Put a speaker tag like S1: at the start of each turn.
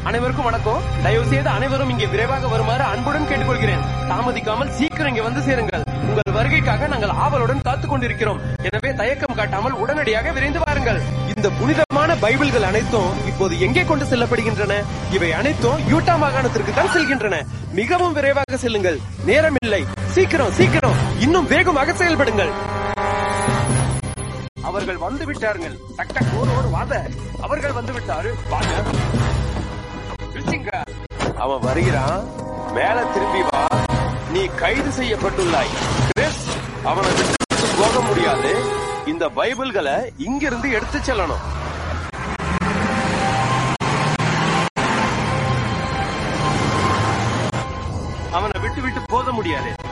S1: அனைவருக்கும் வணக்கம் தயவு செய்து அனைவரும் இங்கே விரைவாக வருமாறு அன்புடன் கேட்டுக்கொள்கிறேன் தாமதிக்காமல் சீக்கிரம் இங்கே வந்து சேருங்கள் உங்கள் வருகைக்காக நாங்கள் ஆவலுடன் காத்துக் கொண்டிருக்கிறோம் எனவே தயக்கம் காட்டாமல் உடனடியாக விரைந்து வாருங்கள் இந்த புனிதமான பைபிள்கள் அனைத்தும் இப்போது எங்கே கொண்டு செல்லப்படுகின்றன இவை அனைத்தும் யூட்டா மாகாணத்திற்கு தான் செல்கின்றன மிகவும் விரைவாக செல்லுங்கள் நேரமில்லை சீக்கிரம் சீக்கிரம் இன்னும் வேகமாக செயல்படுங்கள் அவர்கள் வந்து விட்டார்கள் டக் டக் ஓடு ஓடு வாத அவர்கள் வந்து விட்டாரு வாங்க பிடிச்சிங்க. அவன் வருகிறான் மேல திரும்பி வா நீ கைது செய்யப்பட்டுள்ளாய் கிறிஸ் அவனை விட்டு போக முடியாது இந்த பைபிள்களை இங்கிருந்து எடுத்து செல்லணும் அவனை விட்டு விட்டு போக முடியாது